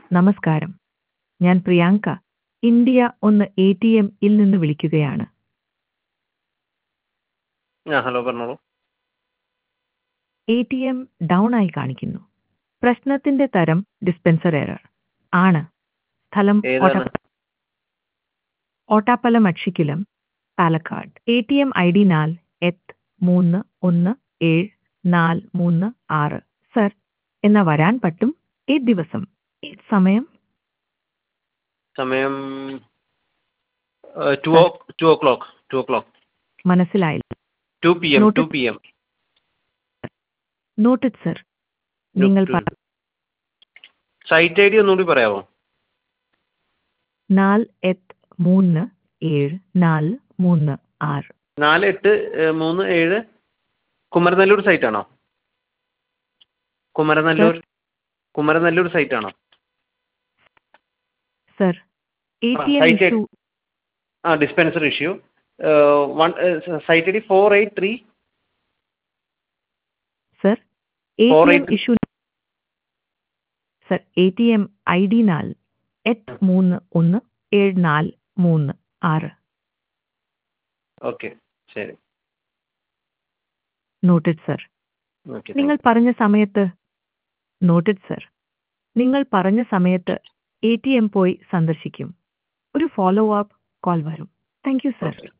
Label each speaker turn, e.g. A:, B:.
A: നമസ്കാരം ഞാൻ പ്രിയാങ്ക ഇന്ത്യ ഒന്ന് എ ടി എമ്മിൽ നിന്ന് വിളിക്കുകയാണ്
B: ആ ഹലോ പറഞ്ഞോളൂ
A: എ ടി എം ഡൗൺ ആയി കാണിക്കുന്നു പ്രശ്നത്തിന്റെ തരം ഡിസ്പെൻസർ എറർ ആണ് സ്ഥലം
B: ഏതാണ്?
A: ഓട്ട- ഓട്ടാപ്പലം അക്ഷിക്കുലം Palakkad A T M I D നാൽ എത്ത് മൂന്ന് ഒന്ന് ഏഴ് നാല് മൂന്ന് ആറ് സർ എന്ന വരാൻ പറ്റും ഏത് ദിവസം ഏത് സമയം
B: സമയം two o two o'clock two o'clock
A: മനസ്സിലായില്ല
B: two P M
A: Noted.
B: Two P M
A: noted sir നിങ്ങൾ പ-
B: സൈറ്റ് ഐ ഡി ഒന്നുകൂടി പറയാമോ
A: നാല് എത്ത് മൂന്ന് ഏഴ് നാല് മൂന്ന് ആറ്
B: നാല് എട്ട് ഏ, മൂന്ന് ഏഴ് കുമരനെല്ലൂർ സൈറ്റ് ആണോ കുമരനെല്ലൂർ കുമരനെല്ലൂർ സൈറ്റ് ആണോ
A: sir A T M
B: site
A: issue
B: ആ dispenser issue one site I D four eight three
A: sir A
B: Four
A: T M
B: eight-
A: issue sir A T M I D നാല് എട്ട് മൂന്ന് ഒന്ന് ഏഴ് നാല് മൂന്ന് ആറ്
B: ഓക്കെ ശരി
A: നോട്ടഡ് സർ
B: ഓക്കെ
A: നിങ്ങൾ പറഞ്ഞ സമയത്ത് നോട്ടഡ് സർ നിങ്ങൾ പറഞ്ഞ സമയത്ത് എ ടി എം പോയി സന്ദർശിക്കും ഒരു ഫോളോ അപ്പ് കോൾ വരും താങ്ക് യു സർ
B: ഓക്കെ